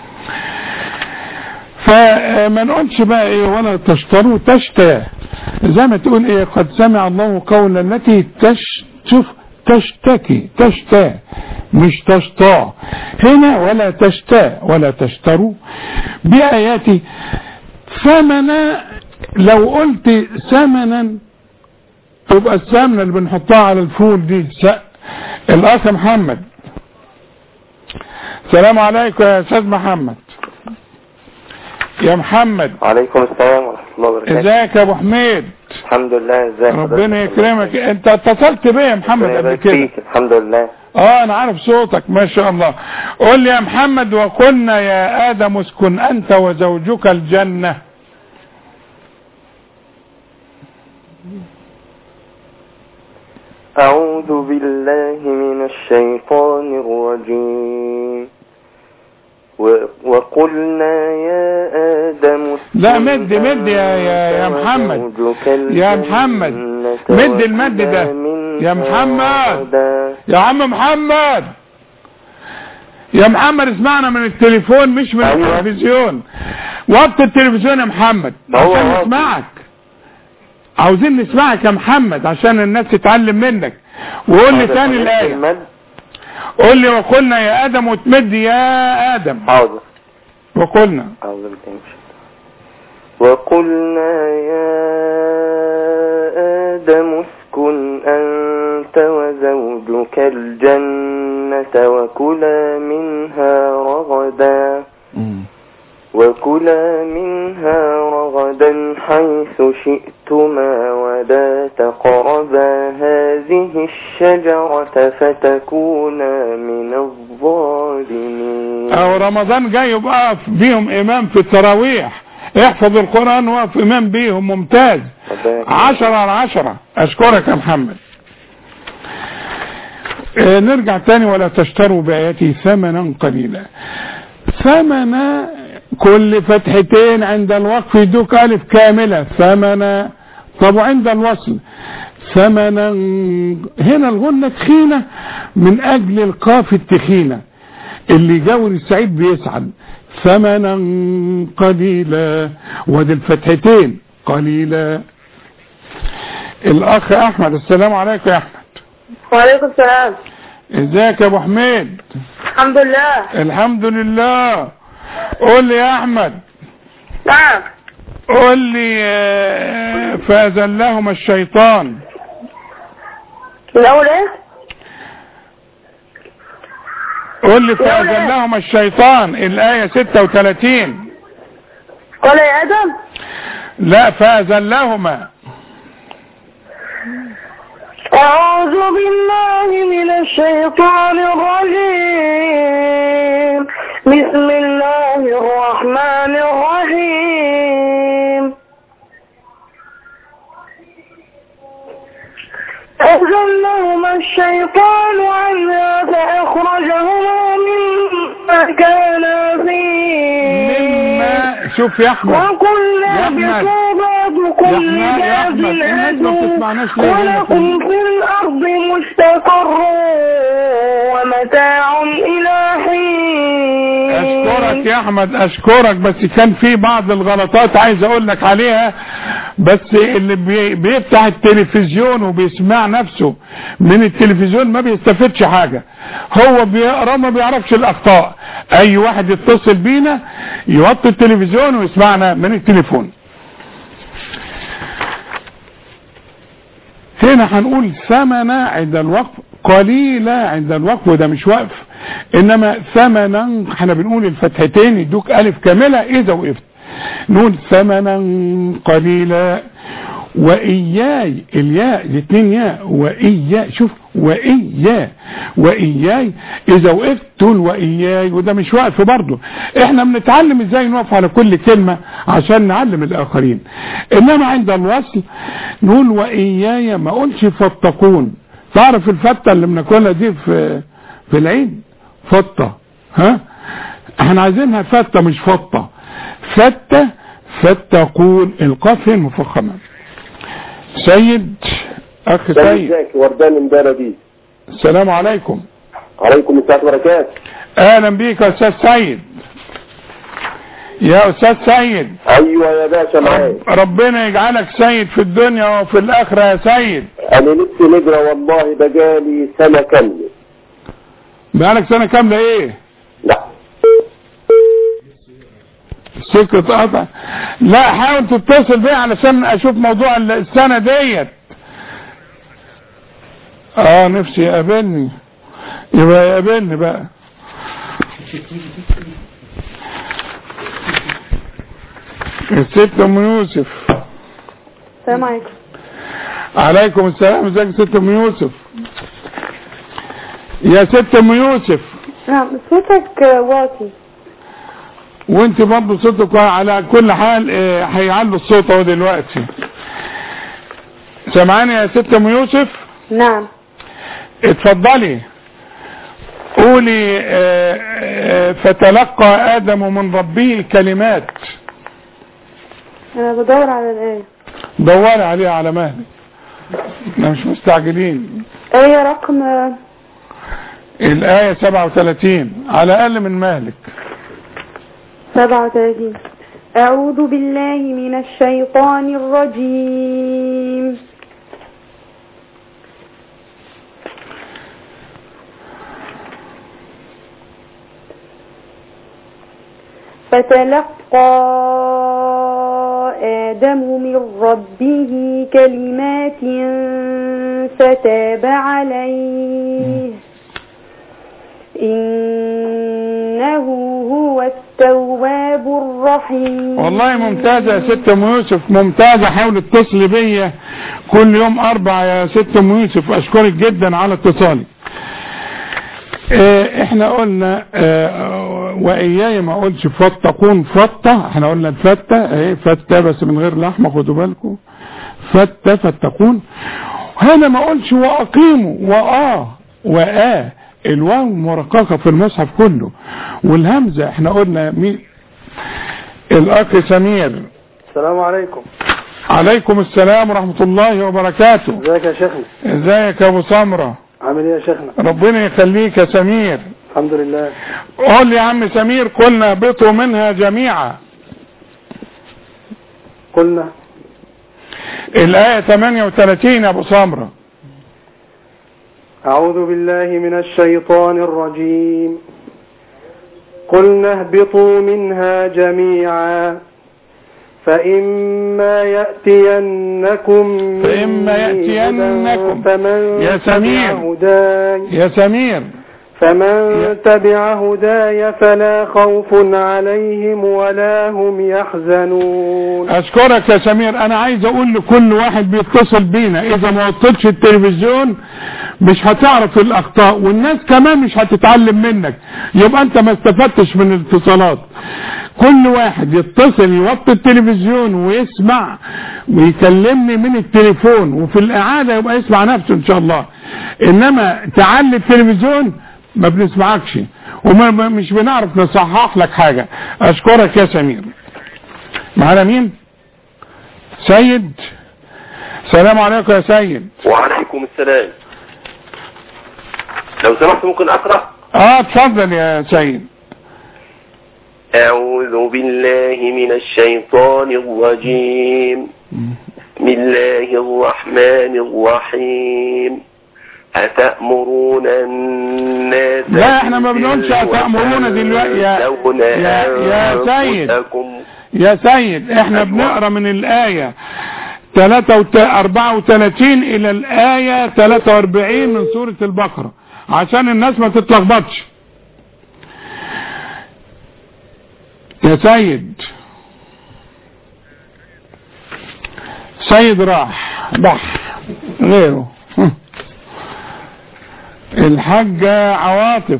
Speaker 2: فما نقولش بقى ايه ولا تشتروا تشتى زي ما تقول ايه قد سمع الله قولا التي تش شوف تشتكي تشتى مش تشطى هنا ولا تشتى ولا تشتروا بآياتي ثمنا لو قلت ثمنا تبقى السمنة اللي بنحطها على الفول دي س... الأخ محمد السلام عليكم يا أستاذ محمد يا محمد
Speaker 10: وعليكم السلام ورحمة الله وبركاته
Speaker 2: ازيك يا ابو حميد
Speaker 10: الحمد لله ازيك
Speaker 2: ربنا يكرمك انت اتصلت بيا يا محمد قبل كده
Speaker 10: الحمد لله
Speaker 2: اه انا عارف صوتك ما شاء الله قول لي يا محمد وقلنا يا ادم اسكن انت وزوجك الجنة
Speaker 10: أعوذ بالله من الشيطان الرجيم و... وقلنا يا آدم اسكن
Speaker 2: لا مد مد يا يا يا
Speaker 10: أنت
Speaker 2: محمد
Speaker 10: وزوجك
Speaker 2: يا محمد
Speaker 10: الجنة
Speaker 2: مد المد ده
Speaker 10: وكلا
Speaker 2: يا
Speaker 10: منها
Speaker 2: محمد
Speaker 10: رغدا.
Speaker 2: يا عم محمد يا محمد اسمعنا من التليفون مش من
Speaker 10: أيوة.
Speaker 2: التلفزيون وقت التلفزيون يا محمد
Speaker 10: ما هو
Speaker 2: عشان
Speaker 10: واطي.
Speaker 2: نسمعك عاوزين نسمعك يا محمد عشان الناس تتعلم منك وقول لي
Speaker 10: حاضر،
Speaker 2: تاني
Speaker 10: حضرتك
Speaker 2: الآية
Speaker 10: المد
Speaker 2: قول لي وقلنا يا آدم وتمد يا آدم
Speaker 10: حاضر
Speaker 2: وقلنا
Speaker 10: أعوذ بالله من الشيطان. وقلنا يا آدم اسكن أنت وزوجك الجنة وكلا منها رغدا وكلا منها رغدا حيث شئتما ولا تقربا هذه الشجرة فتكونا من الظالمين
Speaker 2: او رمضان جاي يبقى اقف بيهم امام في التراويح احفظ القرآن واقف امام بيهم ممتاز عشرة على عشرة اشكرك يا محمد آه، نرجع تاني ولا تشتروا بآياتي ثمنا قليلا ثمنا كل فتحتين عند الوقف يدوك ألف كاملة ثمنا طب وعند الوصل ثمنا هنا الغنة تخينة من أجل القاف التخينة اللي جاور السعيد بيسعد ثمنا قليلا وادي الفتحتين قليلا الأخ أحمد السلام عليكم يا أحمد
Speaker 5: وعليكم السلام
Speaker 2: ازيك يا ابو حميد
Speaker 5: الحمد لله
Speaker 2: الحمد لله قول لي يا احمد
Speaker 5: نعم
Speaker 2: قول لي آه، فازلهما الشيطان
Speaker 5: الأول إيه؟
Speaker 2: قول لي فازلهما الشيطان الآية 36
Speaker 5: قال يا آدم
Speaker 2: لا فازلهما
Speaker 5: أعوذ بالله من الشيطان الرجيم بسم الله الرحمن الرحيم أزلهما الشيطان عنها فأخرجهما مما كانا فيه
Speaker 2: مما شوف يا احمد
Speaker 5: وقلنا
Speaker 2: يا أحمد.
Speaker 5: اهبطوا كل
Speaker 2: يا أحمد- يا
Speaker 5: باب
Speaker 2: أحمد، الناس ما
Speaker 5: عدو
Speaker 2: بتسمعناش ليه هنا
Speaker 5: ولكم في الأرض مستقر ومتاع إلى حين
Speaker 2: اشكرك يا احمد اشكرك بس كان في بعض الغلطات عايز اقول لك عليها بس اللي بي- بيفتح التلفزيون وبيسمع نفسه من التلفزيون ما بيستفدش حاجة هو بيقرا ما بيعرفش الاخطاء اي واحد يتصل بينا يوطي التلفزيون ويسمعنا من التليفون هنا هنقول ثمنا عند الوقف قليلة عند الوقف وده مش وقف انما ثمنا احنا بنقول الفتحتين يدوك الف كاملة اذا وقفت نقول ثمنا قليلا وإياي الياء الاثنين ياء وإياي شوف وإياي وإياي إذا وقفت تقول وإياي وده مش وقف برضه احنا بنتعلم ازاي نقف على كل كلمة عشان نعلم الآخرين إنما عند الوصل نقول وإياي ما أقولش فاتقون تعرف الفتة اللي بناكلها دي في في العيد فطة ها احنا عايزينها فتة مش فطة فتة فاتقون القاف هي المفخمة سيد اخ سيد
Speaker 9: ازيك وردان من بلدي
Speaker 2: السلام عليكم
Speaker 9: عليكم السلام وبركاته
Speaker 2: اهلا بيك يا استاذ سيد يا استاذ سيد
Speaker 9: ايوه يا باشا معاك
Speaker 2: ربنا يجعلك سيد في الدنيا وفي الاخره يا سيد
Speaker 9: انا نفسي نجرى والله بقالي سنه كامله
Speaker 2: بقالك سنه كامله ايه
Speaker 9: لا
Speaker 2: سكة قطع لا حاول تتصل بيا علشان اشوف موضوع السنة ديت اه نفسي يقابلني يبقى يقابلني بقى الست ام يوسف
Speaker 11: السلام عليكم
Speaker 2: عليكم السلام ازيك يا ست ام يوسف يا ست ام يوسف
Speaker 11: نعم صوتك واطي
Speaker 2: وانت برضه صوتك على كل حال اه، هيعلوا الصوت اهو دلوقتي سامعاني يا ست ام يوسف
Speaker 11: نعم
Speaker 2: اتفضلي قولي اه، اه، فتلقى ادم من ربه كلمات
Speaker 11: انا بدور على الآية
Speaker 2: دوري عليها على مهلك احنا مش مستعجلين
Speaker 11: آية رقم
Speaker 2: الآية 37 على أقل من مهلك
Speaker 11: 37 أعوذ بالله من الشيطان الرجيم فتلقى آدم من ربه كلمات فتاب عليه إنه هو التواب الرحيم
Speaker 2: والله ممتازة يا ست ام يوسف ممتازة حاول اتصلي بيا كل يوم اربع يا ست ام يوسف اشكرك جدا على اتصالك اه احنا قلنا اه واياي ما اقولش فتقون فتة احنا قلنا الفتة اهي فتة بس من غير لحمة خدوا بالكم فتة فتقون هنا ما اقولش واقيموا واه واه الواو مرققة في المصحف كله والهمزة احنا قلنا مين الاخ سمير
Speaker 12: السلام عليكم
Speaker 2: عليكم السلام ورحمة الله وبركاته
Speaker 12: ازيك يا شيخنا
Speaker 2: ازيك يا ابو سمرة
Speaker 12: عامل ايه يا شيخنا
Speaker 2: ربنا يخليك يا سمير
Speaker 12: الحمد لله
Speaker 2: قول لي يا عم سمير قلنا اهبطوا منها جميعا
Speaker 12: قلنا
Speaker 2: الآية 38 يا ابو سمرة
Speaker 12: أعوذ بالله من الشيطان الرجيم قلنا اهبطوا منها جميعا فإما يأتينكم
Speaker 2: فإما
Speaker 12: مني
Speaker 2: يأتينكم.
Speaker 12: هدى فمن
Speaker 2: يا سمير.
Speaker 12: تبع هداي
Speaker 2: يا سمير
Speaker 12: فمن تبع هداي فلا خوف عليهم ولا هم يحزنون
Speaker 2: اشكرك يا سمير انا عايز اقول لكل واحد بيتصل بينا اذا ما وطيتش التلفزيون مش هتعرف الاخطاء والناس كمان مش هتتعلم منك يبقى انت ما استفدتش من الاتصالات كل واحد يتصل يوطي التلفزيون ويسمع ويكلمني من التليفون وفي الاعادة يبقى يسمع نفسه ان شاء الله انما تعلي التلفزيون ما بنسمعكش وما ما- مش بنعرف نصحح لك حاجة اشكرك يا سمير معانا مين سيد السلام عليكم يا سيد
Speaker 10: وعليكم السلام لو سمحت ممكن أقرأ
Speaker 2: اه اتفضل يا سيد
Speaker 10: أعوذ بالله من الشيطان الرجيم بسم الله الرحمن الرحيم أتأمرون الناس
Speaker 2: لا احنا ما بنقولش أتأمرون دلوقتي يا
Speaker 10: وتنسون
Speaker 2: يا يا سيد
Speaker 10: أنفسكم
Speaker 2: يا سيد احنا بنقرا من الآية 34 إلى الآية 43 من سورة البقرة عشان الناس ما تتلخبطش يا سيد سيد راح بح غيره هم. الحاجة عواطف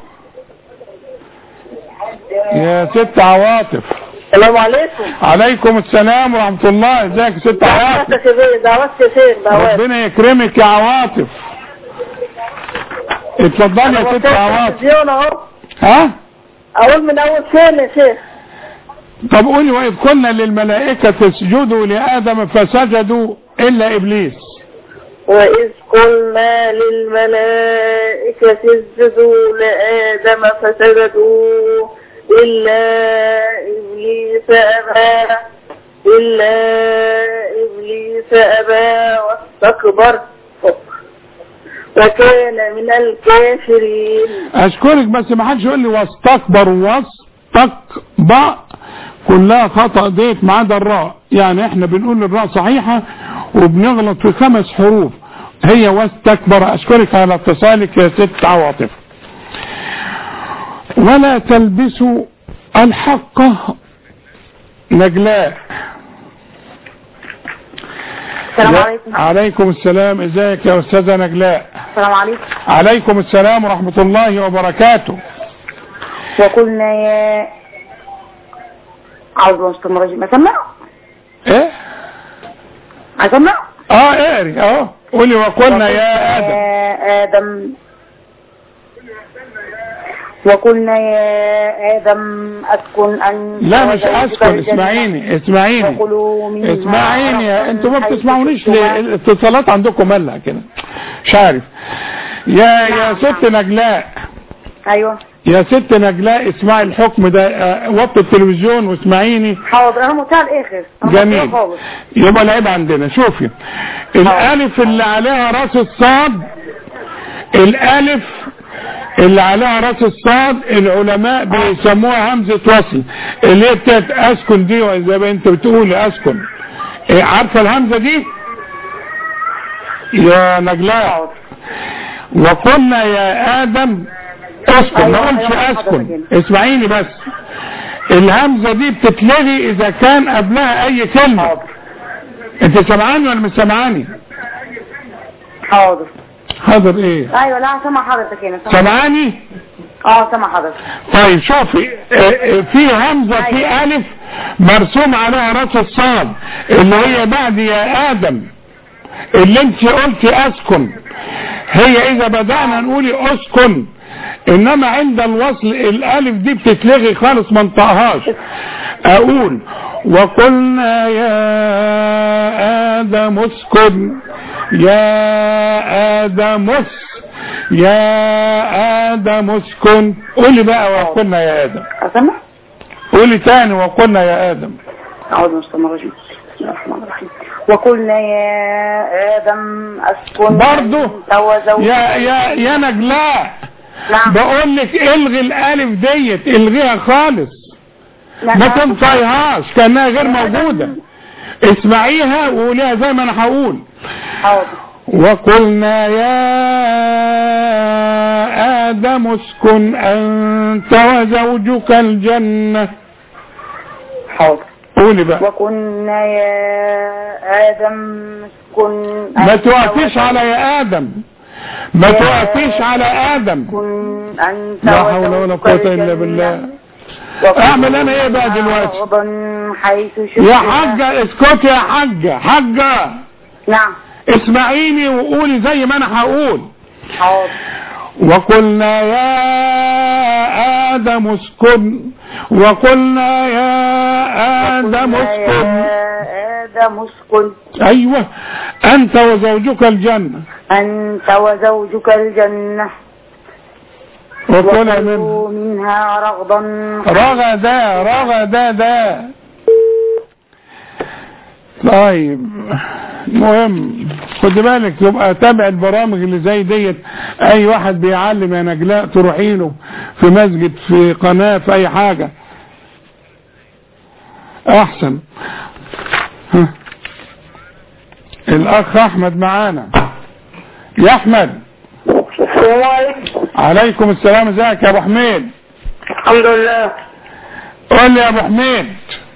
Speaker 2: يا ست عواطف
Speaker 13: السلام عليكم
Speaker 2: عليكم السلام ورحمة الله ازيك يا ست عواطف
Speaker 13: دعوات يا سيدي دعوات يا سيدي دعوات
Speaker 2: ربنا يكرمك يا عواطف اتفضلي يا ست عواطف
Speaker 13: التلفزيون اهو
Speaker 2: ها
Speaker 13: اقول من اول فين يا شيخ
Speaker 2: طب قولي وإذ قلنا للملائكة اسجدوا لآدم فسجدوا إلا إبليس
Speaker 13: وإذ قلنا للملائكة اسجدوا لآدم فسجدوا إلا إبليس أبى إلا إبليس أبى واستكبر وكان من الكافرين
Speaker 2: أشكرك بس ما حدش يقول لي واستكبر واستكبر كلها خطأ ديت ما عدا الراء يعني احنا بنقول الراء صحيحة وبنغلط في خمس حروف هي واستكبر أشكرك على اتصالك يا ست عواطف ولا تلبسوا الحق نجلاء
Speaker 11: السلام عليكم
Speaker 2: عليكم السلام ازيك يا استاذة نجلاء
Speaker 11: السلام عليكم
Speaker 2: عليكم السلام ورحمة الله وبركاته
Speaker 11: وقلنا يا عاوز مستمر رجيم اسمع
Speaker 2: ايه
Speaker 11: اسمع
Speaker 2: اه اقري اه قولي وقلنا يا ادم
Speaker 11: يا آدم وقلنا يا آدم أسكن أنت
Speaker 2: لا مش
Speaker 11: وزوجك
Speaker 2: اسكن
Speaker 11: الجنة
Speaker 2: اسمعيني اسمعيني
Speaker 11: وكلوا مما
Speaker 2: اسمعيني يا- انتوا ما
Speaker 11: حيث
Speaker 2: بتسمعونيش
Speaker 11: شئتما.
Speaker 2: ليه الاتصالات عندكم ملة كده مش عارف يا يا ست نجلاء
Speaker 11: أيوة
Speaker 2: يا ست نجلاء اسمعي الحكم ده اه، وطي التلفزيون واسمعيني
Speaker 11: حاضر أنا منتهى الآخر أنا
Speaker 2: جميل
Speaker 11: منتهى خالص
Speaker 2: يبقى العيب عندنا شوفي الالف اللي عليها راس الصاد الالف اللي عليها راس الصاد العلماء بيسموها همزة وصل اللي هي بتاعت اسكن دي زي ما انت بتقولي اسكن إيه، عارفة الهمزة دي يا نجلاء وقلنا يا ادم اسكن ما
Speaker 11: أيوة،
Speaker 2: قلتش
Speaker 11: أيوة،
Speaker 2: اسكن
Speaker 11: حضرتك.
Speaker 2: اسمعيني بس الهمزة دي بتتلغي اذا كان قبلها اي كلمة انت سمعاني ولا مش سمعاني
Speaker 11: حاضر
Speaker 2: حاضر ايه
Speaker 11: أيوة لا سامع حضرتك هنا سامع.
Speaker 2: سمعاني
Speaker 11: اه سامع حضرتك
Speaker 2: طيب شوفي اه، اه، في همزة في الف مرسوم عليها راس الصاد اللي هي بعد يا ادم اللي انت قلتي اسكن هي اذا بدأنا نقولي اسكن انما عند الوصل الالف دي بتتلغي خالص ما انطقهاش اقول وقلنا يا ادم اسكن يا ادم اس يا ادم اسكن قولي بقى وقلنا يا ادم
Speaker 11: أسمع
Speaker 2: قولي تاني وقلنا يا ادم
Speaker 11: أعوذ من الشيطان الرجيم بسم الله الرحمن الرحيم وقلنا يا آدم أسكن
Speaker 2: برضو
Speaker 11: أنت وزوجك
Speaker 2: يا يا يا نجلاء
Speaker 11: نعم
Speaker 2: بقول لك الغي الالف ديت الغيها خالص
Speaker 11: لا،
Speaker 2: ما
Speaker 11: لا.
Speaker 2: تنطيهاش كانها غير موجوده اسمعيها وقوليها زي ما انا هقول
Speaker 11: حاضر
Speaker 2: وقلنا يا آدم اسكن أنت وزوجك الجنة
Speaker 11: حاضر
Speaker 2: قولي بقى
Speaker 11: وكنا يا آدم اسكن
Speaker 2: ما
Speaker 11: أنت
Speaker 2: توقفيش على يا آدم ما
Speaker 11: يا
Speaker 2: توقفيش على آدم
Speaker 11: اسكن أنت
Speaker 2: لا حول ولا
Speaker 11: وزوجك
Speaker 2: قوة إلا
Speaker 11: الجنة.
Speaker 2: بالله
Speaker 11: وكلوا
Speaker 2: أعمل أنا إيه بقى دلوقتي
Speaker 11: رغدا حيث شئتما.
Speaker 2: يا حاجة اسكتي يا حاجة حاجة
Speaker 11: نعم
Speaker 2: اسمعيني وقولي زي ما أنا هقول
Speaker 11: حاضر
Speaker 2: وقلنا يا آدم اسكن وقلنا يا آدم
Speaker 11: وقلنا
Speaker 2: اسكن
Speaker 11: يا آدم اسكن
Speaker 2: ايوه انت وزوجك الجنة
Speaker 11: أنت وزوجك الجنة
Speaker 2: وكلا منها
Speaker 11: وكلوا منها رغدا
Speaker 2: رغدا رغدا دا طيب مهم خد بالك يبقى تابع البرامج اللي زي ديت اي واحد بيعلم يا نجلاء تروحي له في مسجد في قناة في اي حاجة احسن ها. الاخ احمد معانا يا احمد
Speaker 3: السلام عليكم
Speaker 2: عليكم السلام ازيك يا ابو حميد
Speaker 3: الحمد لله
Speaker 2: قول لي يا ابو حميد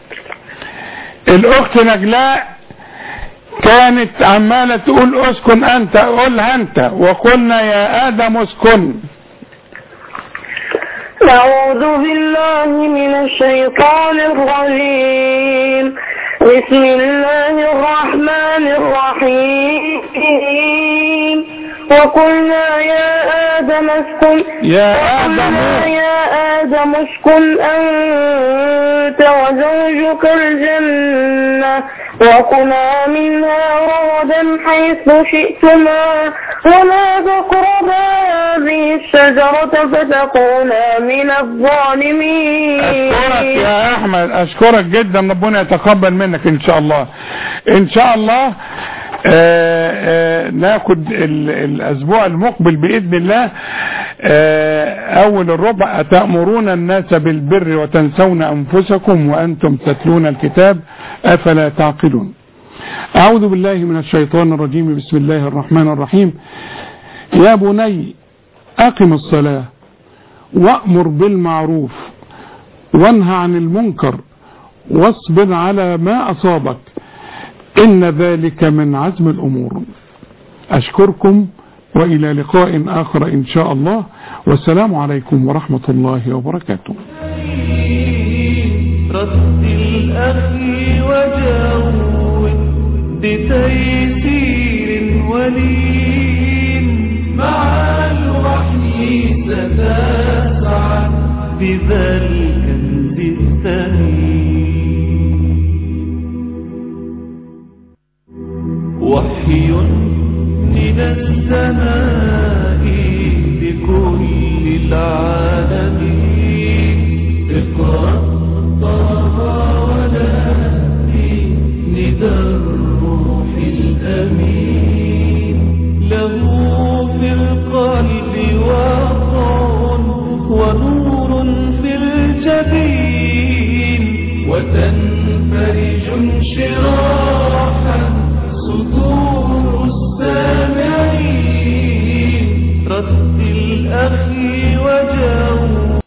Speaker 2: الاخت نجلاء كانت عمالة تقول اسكن انت قولها انت وقلنا يا ادم اسكن
Speaker 3: أعوذ بالله من الشيطان الرجيم بسم الله الرحمن الرحيم وقلنا يا آدم اسكن
Speaker 2: يا آدم
Speaker 3: وقلنا يا آدم اسكن أنت وزوجك الجنة وكلا منها رغدا حيث شئتما ولا تقربا هذه الشجرة فتكونا من الظالمين
Speaker 2: اشكرك يا احمد اشكرك جدا ربنا يتقبل منك ان شاء الله ان شاء الله آه، آه، ناخد ال- الاسبوع المقبل باذن الله آه، اول الربع اتامرون الناس بالبر وتنسون انفسكم وانتم تتلون الكتاب افلا تعقلون اعوذ بالله من الشيطان الرجيم بسم الله الرحمن الرحيم يا بني اقم الصلاه وامر بالمعروف وانهى عن المنكر واصبر على ما أصابك إن ذلك من عزم الأمور أشكركم وإلى لقاء آخر إن شاء الله والسلام عليكم ورحمة الله وبركاته
Speaker 1: رتل أخي وجود بتيسير ولين مع الوحي ستسعد بذا الكنز الثمين وحي من السماء لكل العالمين اقرأ طه ونادي ندى الروح الأمين له في القلب وقع ونور في الجبين وتنفرج انشراحا صدور السامعين رتل أخي